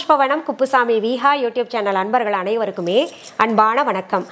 Pushpavanam Kuppusamy Viha YouTube channel அன்பர்கள் அனைவருக்குமே அன்பான வணக்கம்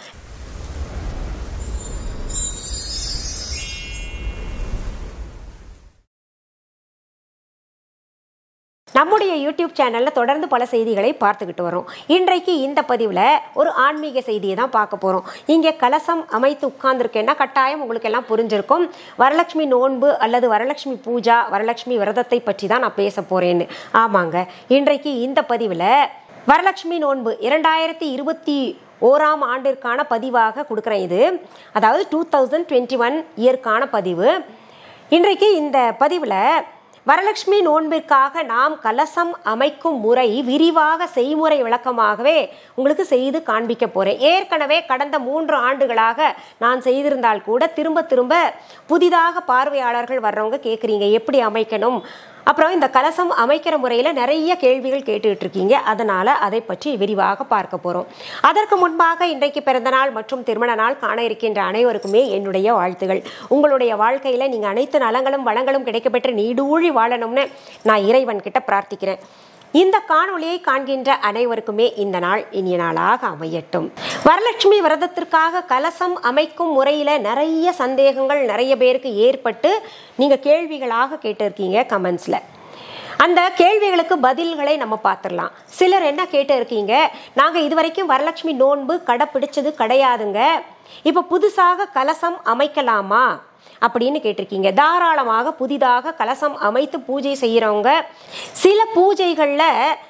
நம்முடைய யூடியூப் சேனலில் தொடர்ந்து பல செய்திகளை பார்த்துக்கிட்டு வரோம் இன்றைக்கு இந்த பதிவில் ஒரு ஆன்மீக செய்தியை தான் பார்க்க போகிறோம் இங்கே கலசம் அமைத்து உட்கார்ந்துருக்கேன்னா கட்டாயம் உங்களுக்கு எல்லாம் புரிஞ்சிருக்கும் வரலட்சுமி நோன்பு அல்லது வரலட்சுமி பூஜா வரலட்சுமி விரதத்தை பற்றி தான் நான் பேச போகிறேன்னு ஆமாங்க இன்றைக்கு இந்த பதிவில் வரலட்சுமி நோன்பு இரண்டாயிரத்தி இருபத்தி ஓராம் ஆண்டிற்கான பதிவாக கொடுக்குறேன் இது அதாவது டூ தௌசண்ட் டுவெண்ட்டி ஒன் இயர்க்கான பதிவு இன்றைக்கு இந்த பதிவில் வரலட்சுமி நோன்பிற்காக நாம் கலசம் அமைக்கும் முறை விரிவாக செய்முறை விளக்கமாகவே உங்களுக்கு செய்து காண்பிக்க போறேன் ஏற்கனவே கடந்த மூன்று ஆண்டுகளாக நான் செய்திருந்தால் கூட திரும்ப திரும்ப புதிதாக பார்வையாளர்கள் வர்றவங்க கேட்குறீங்க எப்படி அமைக்கணும் அப்புறம் இந்த கலசம் அமைக்கிற முறையில் நிறைய கேள்விகள் கேட்டுக்கிட்டு இருக்கீங்க அதனால் அதை பற்றி விரிவாக பார்க்க போகிறோம் அதற்கு முன்பாக இன்றைக்கு பிறந்தநாள் மற்றும் திருமண நாள் காண இருக்கின்ற அனைவருக்குமே என்னுடைய வாழ்த்துகள் உங்களுடைய வாழ்க்கையில் நீங்கள் அனைத்து நலங்களும் வளங்களும் கிடைக்கப்பெற்று நீடூழி வாழணும்னு நான் இறைவன் கிட்ட பிரார்த்திக்கிறேன் இந்த காணொளியை காண்கின்ற அனைவருக்குமே இந்த நாள் இனிய நாளாக அமையட்டும் வரலட்சுமி விரதத்திற்காக கலசம் அமைக்கும் முறையில் நிறைய சந்தேகங்கள் நிறைய பேருக்கு ஏற்பட்டு நீங்கள் கேள்விகளாக கேட்டிருக்கீங்க கமெண்ட்ஸில் அந்த கேள்விகளுக்கு பதில்களை நம்ம பார்த்துடலாம் சிலர் என்ன கேட்டு இருக்கீங்க நாங்கள் இதுவரைக்கும் வரலட்சுமி நோன்பு கடைப்பிடிச்சது கிடையாதுங்க இப்போ புதுசாக கலசம் அமைக்கலாமா அப்படின்னு கேட்டிருக்கீங்க தாராளமாக புதிதாக கலசம் அமைத்து பூஜை செய்கிறவங்க சில பூஜைகளில்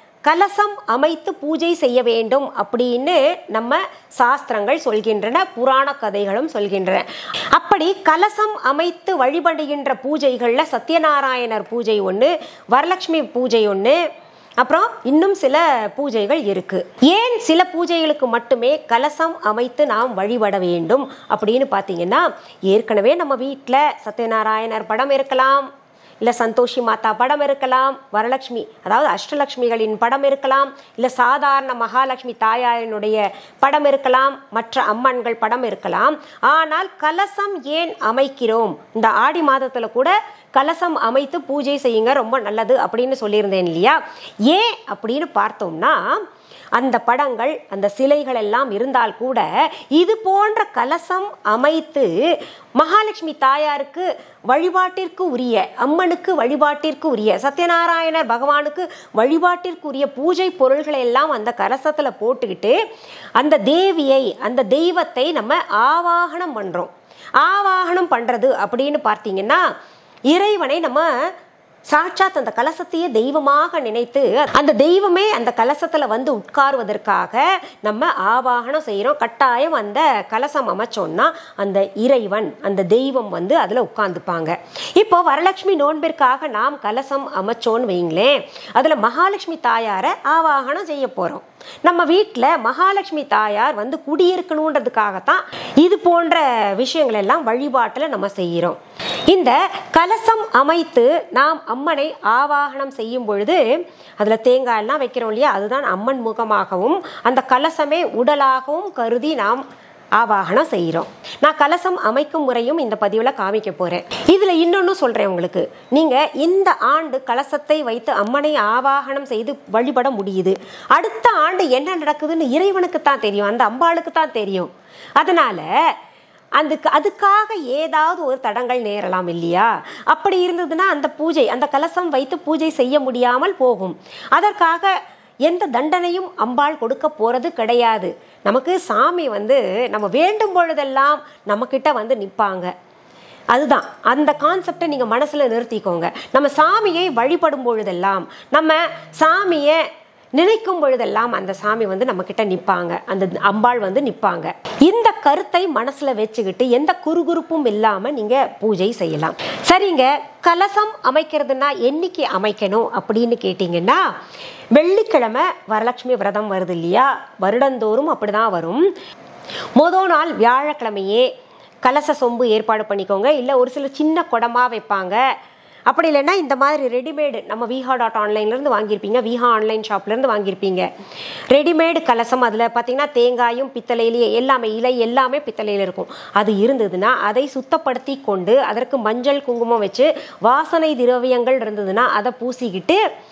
கலசம் அமைத்து பூஜை செய்ய வேண்டும் அப்படின்னு நம்ம சாஸ்திரங்கள் சொல்கின்றன புராண கதைகளும் சொல்கின்றன அப்படி கலசம் அமைத்து வழிபடுகின்ற பூஜைகளில் சத்யநாராயணர் பூஜை ஒன்று வரலட்சுமி பூஜை ஒன்று அப்புறம் இன்னும் சில பூஜைகள் இருக்கு ஏன் சில பூஜைகளுக்கு மட்டுமே கலசம் அமைத்து நாம் வழிபட வேண்டும் அப்படின்னு பார்த்தீங்கன்னா ஏற்கனவே நம்ம வீட்டில் சத்யநாராயணர் படம் இருக்கலாம் இல்லை சந்தோஷி மாதா படம் இருக்கலாம் வரலட்சுமி அதாவது அஷ்டலட்சுமிகளின் படம் இருக்கலாம் இல்லை சாதாரண மகாலட்சுமி தாயாரினுடைய படம் இருக்கலாம் மற்ற அம்மன்கள் படம் இருக்கலாம் ஆனால் கலசம் ஏன் அமைக்கிறோம் இந்த ஆடி மாதத்தில் கூட கலசம் அமைத்து பூஜை செய்யுங்க ரொம்ப நல்லது அப்படின்னு சொல்லியிருந்தேன் இல்லையா ஏன் அப்படின்னு பார்த்தோம்னா அந்த படங்கள் அந்த சிலைகள் எல்லாம் இருந்தால் கூட இது போன்ற கலசம் அமைத்து மகாலட்சுமி தாயாருக்கு வழிபாட்டிற்கு உரிய அம்மனுக்கு வழிபாட்டிற்கு உரிய சத்யநாராயணர் பகவானுக்கு வழிபாட்டிற்கு உரிய பூஜை பொருள்களை எல்லாம் அந்த கலசத்தில் போட்டுக்கிட்டு அந்த தேவியை அந்த தெய்வத்தை நம்ம ஆவாகனம் பண்ணுறோம் ஆவாகனம் பண்ணுறது அப்படின்னு பார்த்தீங்கன்னா இறைவனை நம்ம சாட்சாத் அந்த கலசத்தையே தெய்வமாக நினைத்து அந்த தெய்வமே அந்த கலசத்தில் வந்து உட்காருவதற்காக நம்ம ஆவாகனம் செய்கிறோம் கட்டாயம் அந்த கலசம் அமைச்சோம்னா அந்த இறைவன் அந்த தெய்வம் வந்து அதில் உட்காந்துப்பாங்க இப்போ வரலட்சுமி நோன்பிற்காக நாம் கலசம் அமைச்சோன்னு வைங்களேன் அதில் மகாலட்சுமி தாயாரை ஆவாகனம் செய்ய போகிறோம் நம்ம வீட்டில் மகாலட்சுமி தாயார் வந்து குடியிருக்கணுன்றதுக்காகத்தான் இது போன்ற விஷயங்கள் எல்லாம் வழிபாட்டில் நம்ம செய்கிறோம் இந்த கலசம் அமைத்து நாம் அம்மனை ஆவாகனம் செய்யும் பொழுது அதில் தேங்காய் எல்லாம் வைக்கிறோம் இல்லையா அதுதான் அம்மன் முகமாகவும் அந்த கலசமே உடலாகவும் கருதி நாம் ஆவாகனம் செய்கிறோம் நான் கலசம் அமைக்கும் முறையும் இந்த பதிவில் காமிக்க போகிறேன் இதில் இன்னொன்று சொல்கிறேன் உங்களுக்கு நீங்கள் இந்த ஆண்டு கலசத்தை வைத்து அம்மனை ஆவாகனம் செய்து வழிபட முடியுது அடுத்த ஆண்டு என்ன நடக்குதுன்னு இறைவனுக்கு தான் தெரியும் அந்த அம்பாளுக்கு தான் தெரியும் அதனால் அதுக்கு அதுக்காக ஏதாவது ஒரு தடங்கள் நேரலாம் இல்லையா அப்படி இருந்ததுன்னா அந்த பூஜை அந்த கலசம் வைத்து பூஜை செய்ய முடியாமல் போகும் அதற்காக எந்த தண்டனையும் அம்பாள் கொடுக்க போகிறது கிடையாது நமக்கு சாமி வந்து நம்ம வேண்டும் பொழுதெல்லாம் நம்மக்கிட்ட வந்து நிற்பாங்க அதுதான் அந்த கான்செப்டை நீங்கள் மனசில் நிறுத்திக்கோங்க நம்ம சாமியை வழிபடும் பொழுதெல்லாம் நம்ம சாமியை நினைக்கும் பொழுதெல்லாம் அந்த சாமி வந்து நம்ம கிட்ட நிற்பாங்க அந்த அம்பாள் வந்து நிற்பாங்க இந்த கருத்தை மனசுல வச்சுக்கிட்டு எந்த குறுகுறுப்பும் இல்லாம நீங்க பூஜை செய்யலாம் சரிங்க கலசம் அமைக்கிறதுனா என்னைக்கு அமைக்கணும் அப்படின்னு கேட்டிங்கன்னா வெள்ளிக்கிழமை வரலட்சுமி விரதம் வருது இல்லையா வருடந்தோறும் அப்படிதான் வரும் மொதல் நாள் வியாழக்கிழமையே கலச சொம்பு ஏற்பாடு பண்ணிக்கோங்க இல்லை ஒரு சில சின்ன குடமாக வைப்பாங்க அப்படி இல்லைன்னா இந்த மாதிரி ரெடிமேடு நம்ம விஹா டாட் ஆன்லைன்லேருந்து வாங்கியிருப்பீங்க விஹா ஆன்லைன் ஷாப்லேருந்து வாங்கியிருப்பீங்க ரெடிமேடு கலசம் அதில் பார்த்தீங்கன்னா தேங்காயும் பித்தளையிலேயே எல்லாமே இலை எல்லாமே பித்தளையில் இருக்கும் அது இருந்ததுன்னா அதை சுத்தப்படுத்தி கொண்டு அதற்கு மஞ்சள் குங்குமம் வச்சு வாசனை திரவியங்கள் இருந்ததுன்னா அதை பூசிக்கிட்டு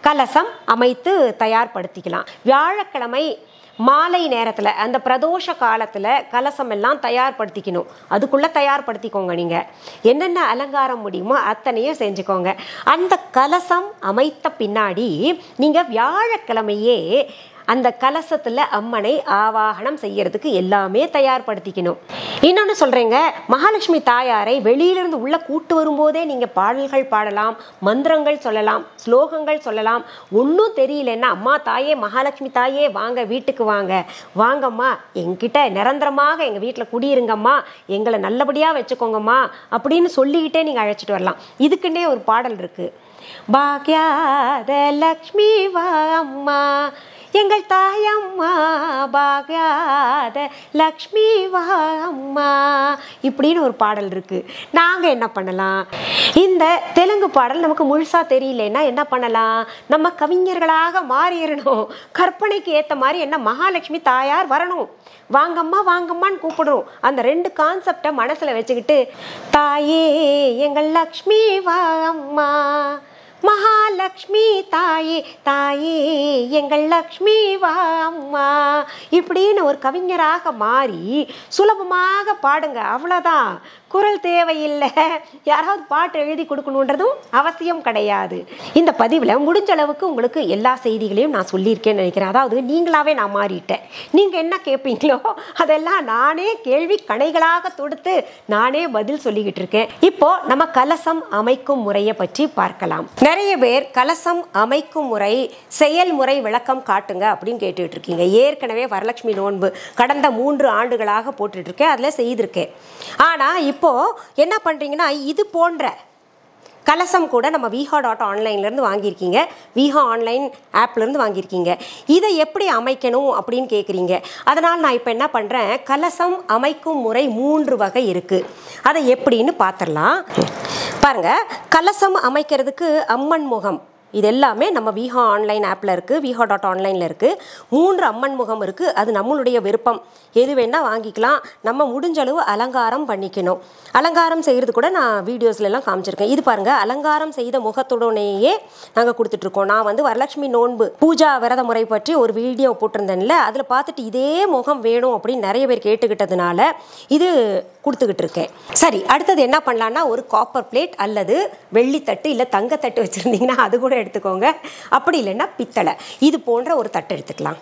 கலசம் அமைத்து தயார்படுத்திக்கலாம் வியாழக்கிழமை மாலை நேரத்தில் அந்த பிரதோஷ காலத்தில் கலசம் எல்லாம் தயார்படுத்திக்கணும் அதுக்குள்ளே தயார்படுத்திக்கோங்க நீங்கள் என்னென்ன அலங்காரம் முடியுமோ அத்தனையும் செஞ்சுக்கோங்க அந்த கலசம் அமைத்த பின்னாடி நீங்கள் வியாழக்கிழமையே அந்த கலசத்தில் அம்மனை ஆவாகனம் செய்யறதுக்கு எல்லாமே தயார்படுத்திக்கணும் இன்னொன்று சொல்கிறேங்க மகாலட்சுமி தாயாரை வெளியிலிருந்து உள்ள கூட்டு வரும்போதே நீங்கள் பாடல்கள் பாடலாம் மந்திரங்கள் சொல்லலாம் ஸ்லோகங்கள் சொல்லலாம் ஒன்றும் தெரியலன்னா அம்மா தாயே மகாலட்சுமி தாயே வாங்க வீட்டுக்கு வாங்க வாங்கம்மா என்கிட்ட நிரந்தரமாக எங்கள் வீட்டில் குடியிருங்கம்மா எங்களை நல்லபடியாக வச்சுக்கோங்கம்மா அப்படின்னு சொல்லிக்கிட்டே நீங்கள் அழைச்சிட்டு வரலாம் இதுக்குன்னே ஒரு பாடல் இருக்குது பாக்யாத லக்ஷ்மி வா அம்மா எங்கள் தாயம்மா பாகாத லக்ஷ்மி வா அம்மா இப்படின்னு ஒரு பாடல் இருக்கு நாங்க என்ன பண்ணலாம் இந்த தெலுங்கு பாடல் நமக்கு முழுசா தெரியலன்னா என்ன பண்ணலாம் நம்ம கவிஞர்களாக மாறிடணும் கற்பனைக்கு ஏத்த மாதிரி என்ன மகாலட்சுமி தாயார் வரணும் வாங்கம்மா வாங்கம்மான்னு கூப்பிடுறோம் அந்த ரெண்டு கான்செப்டை மனசுல வச்சுக்கிட்டு தாயே எங்கள் லக்ஷ்மி வா அம்மா மகாலட்சுமி தாயே தாயே எங்கள் லக்ஷ்மி வா அம்மா இப்படின்னு ஒரு கவிஞராக மாறி சுலபமாக பாடுங்க அவ்வளோதான் குரல் தேவையில்லை யாராவது பாட்டு எழுதி கொடுக்கணுன்றதும் அவசியம் கிடையாது இந்த பதிவில் முடிஞ்ச அளவுக்கு உங்களுக்கு எல்லா செய்திகளையும் நான் சொல்லியிருக்கேன்னு நினைக்கிறேன் அதாவது நீங்களாவே நான் மாறிட்டேன் நீங்கள் என்ன கேட்பீங்களோ அதெல்லாம் நானே கேள்வி கணைகளாக தொடுத்து நானே பதில் சொல்லிக்கிட்டு இருக்கேன் இப்போ நம்ம கலசம் அமைக்கும் முறையை பற்றி பார்க்கலாம் நிறைய பேர் கலசம் அமைக்கும் முறை செயல்முறை விளக்கம் காட்டுங்க அப்படின்னு கேட்டுட்டு இருக்கீங்க ஏற்கனவே வரலட்சுமி நோன்பு கடந்த மூன்று ஆண்டுகளாக போட்டுட்டு இருக்கேன் அதில் செய்திருக்கேன் ஆனால் இப்போ என்ன பண்ணுறீங்கன்னா இது போன்ற கலசம் கூட நம்ம விஹா டாட் ஆன்லைன்லேருந்து வாங்கியிருக்கீங்க விஹா ஆன்லைன் ஆப்லேருந்து வாங்கியிருக்கீங்க இதை எப்படி அமைக்கணும் அப்படின்னு கேட்குறீங்க அதனால் நான் இப்போ என்ன பண்ணுறேன் கலசம் அமைக்கும் முறை மூன்று வகை இருக்குது அதை எப்படின்னு பார்த்துடலாம் பாருங்கள் கலசம் அமைக்கிறதுக்கு அம்மன் முகம் இது எல்லாமே நம்ம விஹா ஆன்லைன் ஆப்பில் இருக்குது விஹா டாட் ஆன்லைனில் இருக்குது மூன்று அம்மன் முகம் இருக்குது அது நம்மளுடைய விருப்பம் எது வேணால் வாங்கிக்கலாம் நம்ம முடிஞ்ச அளவு அலங்காரம் பண்ணிக்கணும் அலங்காரம் செய்கிறது கூட நான் வீடியோஸ்ல எல்லாம் காமிச்சிருக்கேன் இது பாருங்கள் அலங்காரம் செய்த முகத்துடனேயே நாங்கள் கொடுத்துட்ருக்கோம் நான் வந்து வரலட்சுமி நோன்பு பூஜா விரத முறை பற்றி ஒரு வீடியோ போட்டிருந்தேன்ல அதில் பார்த்துட்டு இதே முகம் வேணும் அப்படின்னு நிறைய பேர் கேட்டுக்கிட்டதுனால இது கொடுத்துக்கிட்டு இருக்கேன் சரி அடுத்தது என்ன பண்ணலான்னா ஒரு காப்பர் பிளேட் அல்லது வெள்ளித்தட்டு இல்லை தங்கத்தட்டு வச்சுருந்தீங்கன்னா அது கூட எடுத்துக்கோங்க அப்படி இல்லைன்னா பித்தளை இது போன்ற ஒரு தட்டு எடுத்துக்கலாம்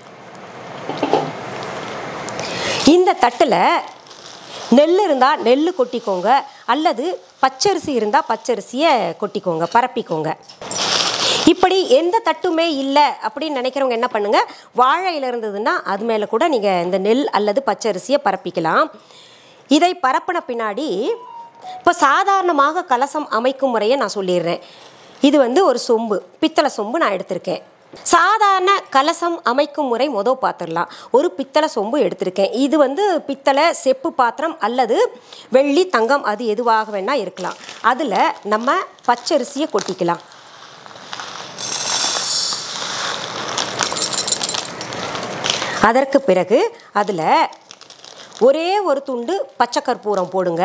இந்த தட்டில் நெல் இருந்தால் நெல் கொட்டிக்கோங்க அல்லது பச்சரிசி இருந்தால் பச்சரிசியை கொட்டிக்கோங்க பரப்பிக்கோங்க இப்படி எந்த தட்டுமே இல்லை அப்படின்னு நினைக்கிறவங்க என்ன பண்ணுங்க வாழை இலை இருந்ததுன்னா அது மேலே கூட நீங்கள் இந்த நெல் அல்லது பச்சரிசியை பரப்பிக்கலாம் இதை பரப்பின பின்னாடி இப்போ சாதாரணமாக கலசம் அமைக்கும் முறையை நான் சொல்லிடுறேன் இது வந்து ஒரு சொம்பு பித்தளை சொம்பு நான் எடுத்திருக்கேன் சாதாரண கலசம் அமைக்கும் முறை மொதல் பார்த்துடலாம் ஒரு பித்தளை சொம்பு எடுத்திருக்கேன் இது வந்து பித்தளை செப்பு பாத்திரம் அல்லது வெள்ளி தங்கம் அது எதுவாக வேணால் இருக்கலாம் அதில் நம்ம பச்சரிசியை கொட்டிக்கலாம் அதற்கு பிறகு அதில் ஒரே ஒரு துண்டு பச்சை கற்பூரம் போடுங்க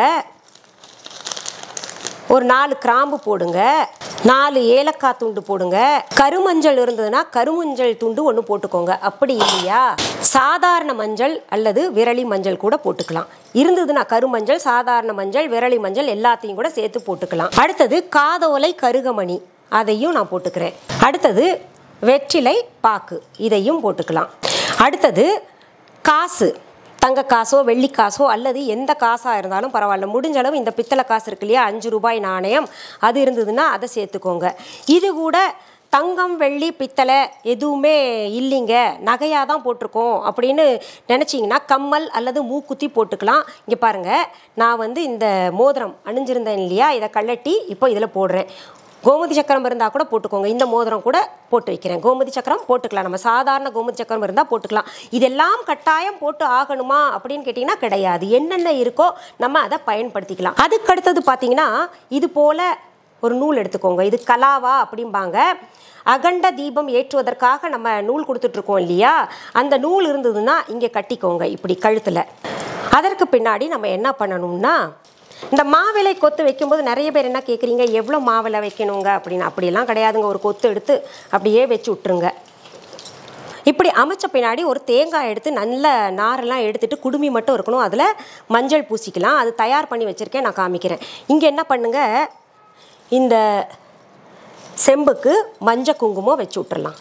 ஒரு நாலு கிராம்பு போடுங்க நாலு ஏலக்காய் துண்டு போடுங்க கருமஞ்சள் இருந்ததுன்னா கருமஞ்சள் துண்டு ஒன்று போட்டுக்கோங்க அப்படி இல்லையா சாதாரண மஞ்சள் அல்லது விரலி மஞ்சள் கூட போட்டுக்கலாம் இருந்ததுன்னா கருமஞ்சள் சாதாரண மஞ்சள் விரலி மஞ்சள் எல்லாத்தையும் கூட சேர்த்து போட்டுக்கலாம் அடுத்தது காதோலை கருகமணி அதையும் நான் போட்டுக்கிறேன் அடுத்தது வெற்றிலை பாக்கு இதையும் போட்டுக்கலாம் அடுத்தது காசு தங்க காசோ வெள்ளி காசோ அல்லது எந்த காசாக இருந்தாலும் பரவாயில்ல முடிஞ்ச அளவு இந்த பித்தளை காசு இருக்கு இல்லையா அஞ்சு ரூபாய் நாணயம் அது இருந்ததுன்னா அதை சேர்த்துக்கோங்க இது கூட தங்கம் வெள்ளி பித்தளை எதுவுமே இல்லைங்க நகையாக தான் போட்டிருக்கோம் அப்படின்னு நினச்சிங்கன்னா கம்மல் அல்லது மூக்குத்தி போட்டுக்கலாம் இங்கே பாருங்கள் நான் வந்து இந்த மோதிரம் அணிஞ்சிருந்தேன் இல்லையா இதை கழட்டி இப்போ இதில் போடுறேன் கோமதி சக்கரம் இருந்தால் கூட போட்டுக்கோங்க இந்த மோதிரம் கூட போட்டு வைக்கிறேன் கோமதி சக்கரம் போட்டுக்கலாம் நம்ம சாதாரண கோமதி சக்கரம் இருந்தால் போட்டுக்கலாம் இதெல்லாம் கட்டாயம் போட்டு ஆகணுமா அப்படின்னு கேட்டிங்கன்னா கிடையாது என்னென்ன இருக்கோ நம்ம அதை பயன்படுத்திக்கலாம் அதுக்கு அடுத்தது பார்த்தீங்கன்னா இது போல் ஒரு நூல் எடுத்துக்கோங்க இது கலாவா அப்படிம்பாங்க அகண்ட தீபம் ஏற்றுவதற்காக நம்ம நூல் கொடுத்துட்ருக்கோம் இல்லையா அந்த நூல் இருந்ததுன்னா இங்கே கட்டிக்கோங்க இப்படி கழுத்தில் அதற்கு பின்னாடி நம்ம என்ன பண்ணணும்னா இந்த மாவிலை கொத்து வைக்கும்போது நிறைய பேர் என்ன கேட்குறீங்க எவ்வளோ மாவிலை வைக்கணுங்க அப்படின்னு அப்படியெல்லாம் கிடையாதுங்க ஒரு கொத்து எடுத்து அப்படியே வச்சு விட்ருங்க இப்படி அமைச்ச பின்னாடி ஒரு தேங்காய் எடுத்து நல்ல நாரெல்லாம் எடுத்துட்டு குடுமி மட்டும் இருக்கணும் அதில் மஞ்சள் பூசிக்கலாம் அது தயார் பண்ணி வச்சுருக்கேன் நான் காமிக்கிறேன் இங்கே என்ன பண்ணுங்க இந்த செம்புக்கு மஞ்சள் குங்குமம் வச்சு விட்டுறலாம்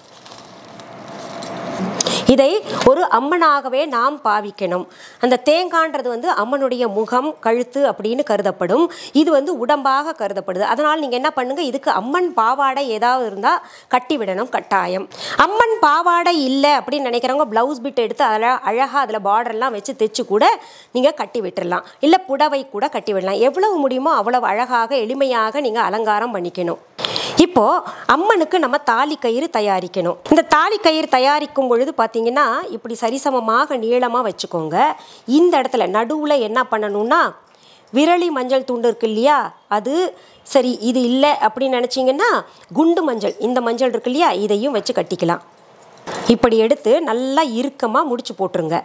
இதை ஒரு அம்மனாகவே நாம் பாவிக்கணும் அந்த தேங்கான்றது வந்து அம்மனுடைய முகம் கழுத்து அப்படின்னு கருதப்படும் இது வந்து உடம்பாக கருதப்படுது அதனால் நீங்கள் என்ன பண்ணுங்க இதுக்கு அம்மன் பாவாடை ஏதாவது இருந்தால் கட்டி விடணும் கட்டாயம் அம்மன் பாவாடை இல்லை அப்படின்னு நினைக்கிறவங்க ப்ளவுஸ் பிட் எடுத்து அதில் அழகாக அதில் பார்டர்லாம் வச்சு தைச்சு கூட நீங்கள் கட்டி விட்டுறலாம் இல்லை புடவை கூட கட்டி விடலாம் எவ்வளவு முடியுமோ அவ்வளவு அழகாக எளிமையாக நீங்கள் அலங்காரம் பண்ணிக்கணும் இப்போ அம்மனுக்கு நம்ம தாலி கயிறு தயாரிக்கணும் இந்த தாலி கயிறு தயாரிக்கும் பொழுது பார்த்தீங்கன்னா இப்படி சரிசமமாக நீளமாக வச்சுக்கோங்க இந்த இடத்துல நடுவில் என்ன பண்ணணும்னா விரலி மஞ்சள் துண்டு இருக்கு இல்லையா அது சரி இது இல்லை அப்படின்னு நினச்சிங்கன்னா குண்டு மஞ்சள் இந்த மஞ்சள் இருக்கு இல்லையா இதையும் வச்சு கட்டிக்கலாம் இப்படி எடுத்து நல்லா இறுக்கமாக முடிச்சு போட்டுருங்க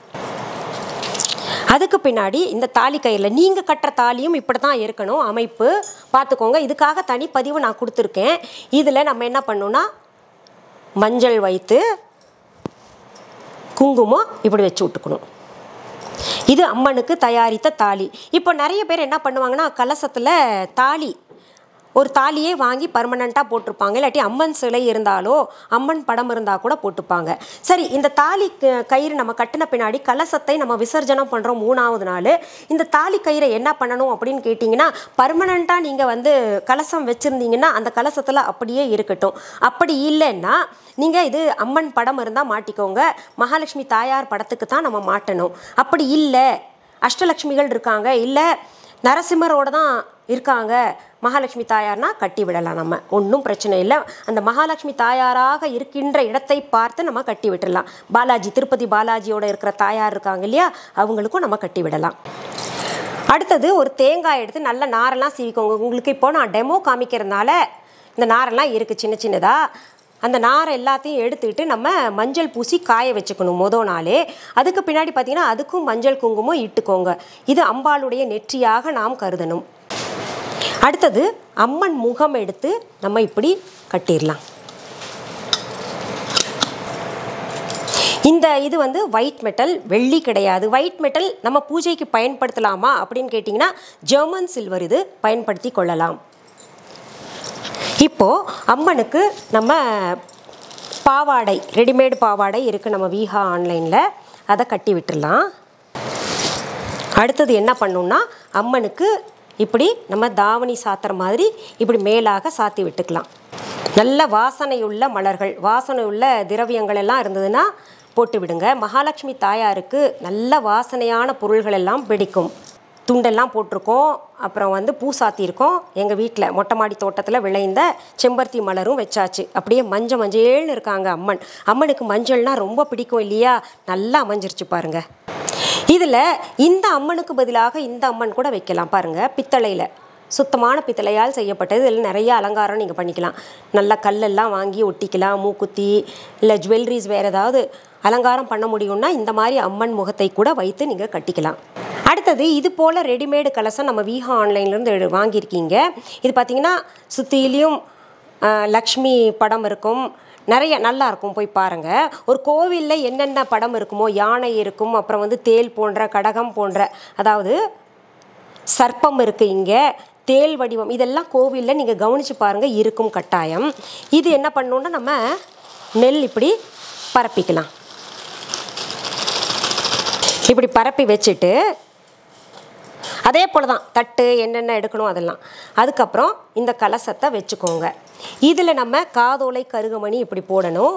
அதுக்கு பின்னாடி இந்த தாலி கயிறில் நீங்கள் கட்டுற தாலியும் இப்படி தான் இருக்கணும் அமைப்பு பார்த்துக்கோங்க இதுக்காக தனிப்பதிவு நான் கொடுத்துருக்கேன் இதில் நம்ம என்ன பண்ணோம்னா மஞ்சள் வைத்து குங்குமம் இப்படி வச்சு விட்டுக்கணும் இது அம்மனுக்கு தயாரித்த தாலி இப்போ நிறைய பேர் என்ன பண்ணுவாங்கன்னா கலசத்தில் தாலி ஒரு தாலியே வாங்கி பர்மனண்ட்டாக போட்டிருப்பாங்க இல்லாட்டி அம்மன் சிலை இருந்தாலோ அம்மன் படம் இருந்தால் கூட போட்டுப்பாங்க சரி இந்த தாலி க- கயிறு நம்ம கட்டின பின்னாடி கலசத்தை நம்ம விசர்ஜனம் பண்ணுறோம் மூணாவது நாள் இந்த தாலி கயிறை என்ன பண்ணணும் அப்படின்னு கேட்டிங்கன்னா பர்மனண்ட்டாக நீங்கள் வந்து கலசம் வச்சுருந்தீங்கன்னா அந்த கலசத்தில் அப்படியே இருக்கட்டும் அப்படி இல்லைன்னா நீங்கள் இது அம்மன் படம் இருந்தால் மாட்டிக்கோங்க மகாலட்சுமி தாயார் படத்துக்கு தான் நம்ம மாட்டணும் அப்படி இல்லை அஷ்டலக்ஷ்மிகள் இருக்காங்க இல்லை நரசிம்மரோட தான் இருக்காங்க மகாலட்சுமி தாயார்னா கட்டி விடலாம் நம்ம ஒன்றும் பிரச்சனை இல்லை அந்த மகாலட்சுமி தாயாராக இருக்கின்ற இடத்தை பார்த்து நம்ம கட்டி விட்டுடலாம் பாலாஜி திருப்பதி பாலாஜியோட இருக்கிற தாயார் இருக்காங்க இல்லையா அவங்களுக்கும் நம்ம கட்டி விடலாம் அடுத்தது ஒரு தேங்காய் எடுத்து நல்ல நாரெல்லாம் சீவிக்கோங்க உங்களுக்கு இப்போ நான் டெமோ காமிக்கிறதுனால இந்த நாரெல்லாம் இருக்குது சின்ன சின்னதாக அந்த நாரை எல்லாத்தையும் எடுத்துக்கிட்டு நம்ம மஞ்சள் பூசி காய வச்சுக்கணும் மொதல் நாளே அதுக்கு பின்னாடி பார்த்தீங்கன்னா அதுக்கும் மஞ்சள் குங்குமம் இட்டுக்கோங்க இது அம்பாளுடைய நெற்றியாக நாம் கருதணும் அடுத்தது அம்மன் முகம் எடுத்து நம்ம இப்படி கட்டிடலாம் இந்த இது வந்து ஒயிட் மெட்டல் வெள்ளி கிடையாது ஒயிட் மெட்டல் நம்ம பூஜைக்கு பயன்படுத்தலாமா அப்படின்னு கேட்டிங்கன்னா ஜெர்மன் சில்வர் இது பயன்படுத்தி கொள்ளலாம் இப்போ அம்மனுக்கு நம்ம பாவாடை ரெடிமேடு பாவாடை இருக்குது நம்ம வீஹா ஆன்லைனில் அதை கட்டி விட்டுடலாம் அடுத்தது என்ன பண்ணணும்னா அம்மனுக்கு இப்படி நம்ம தாவணி சாத்துற மாதிரி இப்படி மேலாக சாத்தி விட்டுக்கலாம் நல்ல வாசனையுள்ள மலர்கள் வாசனையுள்ள திரவியங்கள் எல்லாம் இருந்ததுன்னா போட்டு விடுங்க மகாலட்சுமி தாயாருக்கு நல்ல வாசனையான பொருள்கள் எல்லாம் பிடிக்கும் துண்டெல்லாம் போட்டிருக்கோம் அப்புறம் வந்து பூ சாத்தியிருக்கோம் எங்கள் வீட்டில் மொட்டை மாடி தோட்டத்தில் விளைந்த செம்பருத்தி மலரும் வச்சாச்சு அப்படியே மஞ்சள் மஞ்சள்னு இருக்காங்க அம்மன் அம்மனுக்கு மஞ்சள்னா ரொம்ப பிடிக்கும் இல்லையா நல்லா அமைஞ்சிருச்சு பாருங்க இதில் இந்த அம்மனுக்கு பதிலாக இந்த அம்மன் கூட வைக்கலாம் பாருங்க பித்தளையில் சுத்தமான பித்தளையால் செய்யப்பட்டது இதில் நிறைய அலங்காரம் நீங்கள் பண்ணிக்கலாம் நல்ல கல்லெல்லாம் வாங்கி ஒட்டிக்கலாம் மூக்குத்தி இல்லை ஜுவல்லரிஸ் வேறு ஏதாவது அலங்காரம் பண்ண முடியும்னா இந்த மாதிரி அம்மன் முகத்தை கூட வைத்து நீங்கள் கட்டிக்கலாம் அடுத்தது இது போல் ரெடிமேடு கலசம் நம்ம வீஹா ஆன்லைன்லேருந்து எடு வாங்கியிருக்கீங்க இது பார்த்தீங்கன்னா சுற்றிலையும் லக்ஷ்மி படம் இருக்கும் நிறைய நல்லா இருக்கும் போய் பாருங்க ஒரு கோவிலில் என்னென்ன படம் இருக்குமோ யானை இருக்கும் அப்புறம் வந்து தேல் போன்ற கடகம் போன்ற அதாவது சர்ப்பம் இருக்கு இங்கே தேல் வடிவம் இதெல்லாம் கோவிலில் நீங்கள் கவனித்து பாருங்கள் இருக்கும் கட்டாயம் இது என்ன பண்ணணுன்னா நம்ம நெல் இப்படி பரப்பிக்கலாம் இப்படி பரப்பி வச்சுட்டு அதே போல் தான் தட்டு என்னென்ன எடுக்கணும் அதெல்லாம் அதுக்கப்புறம் இந்த கலசத்தை வச்சுக்கோங்க இதில் நம்ம காதோலை கருகமணி இப்படி போடணும்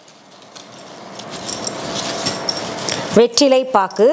வெற்றிலை பாக்கு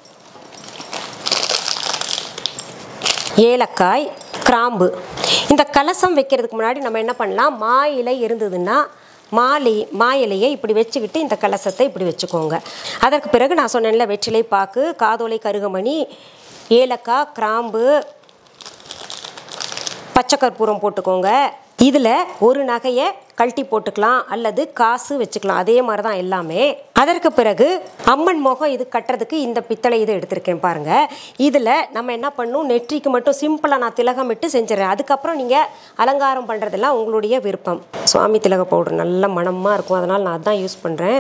ஏலக்காய் கிராம்பு இந்த கலசம் வைக்கிறதுக்கு முன்னாடி நம்ம என்ன பண்ணலாம் மா இலை இருந்ததுன்னா மாலை மா இலையை இப்படி வச்சுக்கிட்டு இந்த கலசத்தை இப்படி வச்சுக்கோங்க அதற்கு பிறகு நான் சொன்னேன்ல வெற்றிலை பாக்கு காதோலை கருகமணி ஏலக்காய் கிராம்பு பச்சை கற்பூரம் போட்டுக்கோங்க இதில் ஒரு நகையை கழட்டி போட்டுக்கலாம் அல்லது காசு வச்சுக்கலாம் அதே மாதிரி தான் எல்லாமே அதற்கு பிறகு அம்மன் முகம் இது கட்டுறதுக்கு இந்த பித்தளை இது எடுத்திருக்கேன் பாருங்க இதில் நம்ம என்ன பண்ணணும் நெற்றிக்கு மட்டும் சிம்பிளாக நான் திலகமிட்டு செஞ்சிடறேன் அதுக்கப்புறம் நீங்கள் அலங்காரம் பண்ணுறதெல்லாம் உங்களுடைய விருப்பம் சுவாமி திலக பவுடர் நல்ல மணமாக இருக்கும் அதனால் நான் அதான் யூஸ் பண்ணுறேன்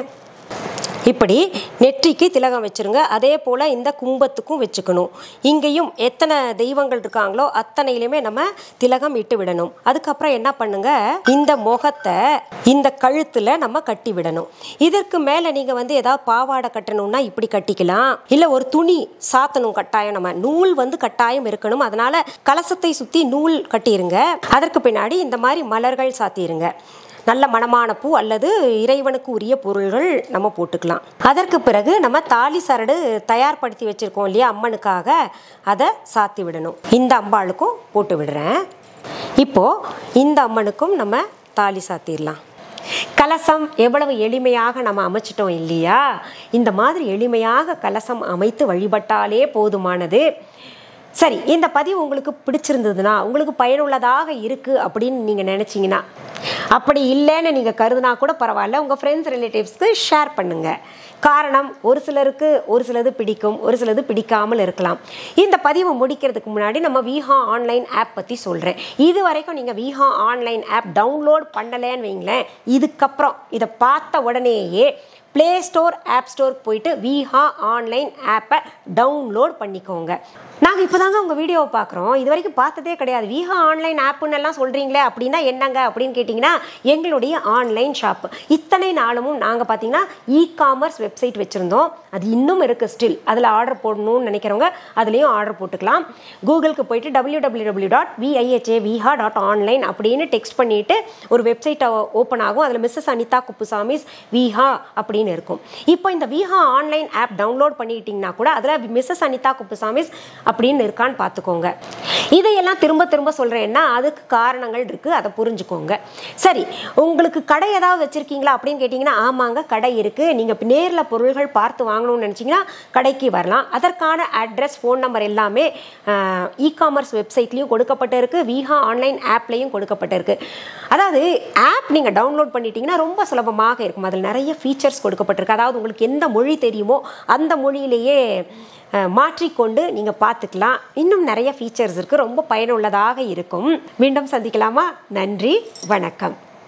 இப்படி நெற்றிக்கு திலகம் வச்சிருங்க அதே போல் இந்த கும்பத்துக்கும் வச்சுக்கணும் இங்கேயும் எத்தனை தெய்வங்கள் இருக்காங்களோ அத்தனையிலுமே நம்ம திலகம் இட்டு விடணும் அதுக்கப்புறம் என்ன பண்ணுங்க இந்த முகத்தை இந்த கழுத்தில் நம்ம கட்டி விடணும் இதற்கு மேலே நீங்கள் வந்து ஏதாவது பாவாடை கட்டணும்னா இப்படி கட்டிக்கலாம் இல்லை ஒரு துணி சாத்தணும் கட்டாயம் நம்ம நூல் வந்து கட்டாயம் இருக்கணும் அதனால கலசத்தை சுற்றி நூல் கட்டிருங்க அதற்கு பின்னாடி இந்த மாதிரி மலர்கள் சாத்திருங்க நல்ல மணமான பூ அல்லது இறைவனுக்கு உரிய பொருள்கள் நம்ம போட்டுக்கலாம் அதற்கு பிறகு நம்ம தாலி சரடு தயார்படுத்தி வச்சுருக்கோம் இல்லையா அம்மனுக்காக அதை சாத்தி விடணும் இந்த அம்பாளுக்கும் போட்டு விடுறேன் இப்போது இந்த அம்மனுக்கும் நம்ம தாலி சாத்திடலாம் கலசம் எவ்வளவு எளிமையாக நம்ம அமைச்சிட்டோம் இல்லையா இந்த மாதிரி எளிமையாக கலசம் அமைத்து வழிபட்டாலே போதுமானது சரி இந்த பதிவு உங்களுக்கு பிடிச்சிருந்ததுன்னா உங்களுக்கு பயனுள்ளதாக இருக்குது அப்படின்னு நீங்கள் நினச்சிங்கன்னா அப்படி இல்லைன்னு நீங்கள் கருதுனா கூட பரவாயில்ல உங்கள் ஃப்ரெண்ட்ஸ் ரிலேட்டிவ்ஸ்க்கு ஷேர் பண்ணுங்கள் காரணம் ஒரு சிலருக்கு ஒரு சிலது பிடிக்கும் ஒரு சிலது பிடிக்காமல் இருக்கலாம் இந்த பதிவை முடிக்கிறதுக்கு முன்னாடி நம்ம விஹா ஆன்லைன் ஆப் பற்றி சொல்கிறேன் இது வரைக்கும் நீங்கள் விஹா ஆன்லைன் ஆப் டவுன்லோட் பண்ணலைன்னு வைங்களேன் இதுக்கப்புறம் இதை பார்த்த உடனேயே ப்ளே ஸ்டோர் ஆப் ஸ்டோர் போயிட்டு விஹா ஆன்லைன் ஆப்பை டவுன்லோட் பண்ணிக்கோங்க நாங்கள் இப்போ தாங்க உங்கள் வீடியோவை பார்க்குறோம் இது வரைக்கும் பார்த்ததே கிடையாது விஹா ஆன்லைன் ஆப்புன்னு எல்லாம் சொல்கிறீங்களே அப்படின்னா என்னங்க அப்படின்னு கேட்டிங்கன்னா எங்களுடைய ஆன்லைன் ஷாப் இத்தனை நாளும் நாங்கள் பார்த்தீங்கன்னா இ காமர்ஸ் வெப்சைட் வச்சுருந்தோம் அது இன்னும் இருக்குது ஸ்டில் அதில் ஆர்டர் போடணும்னு நினைக்கிறவங்க அதுலேயும் ஆர்டர் போட்டுக்கலாம் கூகுளுக்கு போயிட்டு W W W dot V I H A Viha dot online அப்படின்னு டெக்ஸ்ட் பண்ணிவிட்டு ஒரு வெப்சைட் ஓப்பன் ஆகும் அதில் மிஸ்ஸஸ் அனிதா குப்புசாமிஸ் விஹா அப்படின்னு இருக்கும் இப்போ இந்த விஹா ஆன்லைன் ஆப் டவுன்லோட் பண்ணிக்கிட்டிங்கன்னா கூட அதில் மிஸ்ஸஸ் அனிதா குப்புசாமிஸ் அப்படின்னு இருக்கான்னு பார்த்துக்கோங்க இதையெல்லாம் திரும்ப திரும்ப சொல்கிறேன்னா அதுக்கு காரணங்கள் இருக்குது அதை புரிஞ்சுக்கோங்க சரி உங்களுக்கு கடை ஏதாவது வச்சுருக்கீங்களா அப்படின்னு கேட்டிங்கன்னா ஆமாங்க கடை இருக்குது நீங்கள் நேரில் பொருள்கள் பார்த்து வாங்கணும்னு நினச்சிங்கன்னா கடைக்கு வரலாம் அதற்கான அட்ரஸ் ஃபோன் நம்பர் எல்லாமே இ காமர்ஸ் வெப்சைட்லேயும் கொடுக்கப்பட்டு இருக்குது விஹா ஆன்லைன் ஆப்லேயும் கொடுக்கப்பட்டு இருக்கு அதாவது ஆப் நீங்கள் டவுன்லோட் பண்ணிட்டீங்கன்னா ரொம்ப சுலபமாக இருக்கும் அதில் நிறைய ஃபீச்சர்ஸ் கொடுக்கப்பட்டிருக்கு அதாவது உங்களுக்கு எந்த மொழி தெரியுமோ அந்த மொழியிலேயே அஹ், மாற்றிக்கொண்டு நீங்கள் பார்த்துக்கலாம் இன்னும் நிறைய ஃபீச்சர்ஸ் இருக்குது ரொம்ப பயனுள்ளதாக இருக்கும் மீண்டும் சந்திக்கலாமா நன்றி வணக்கம்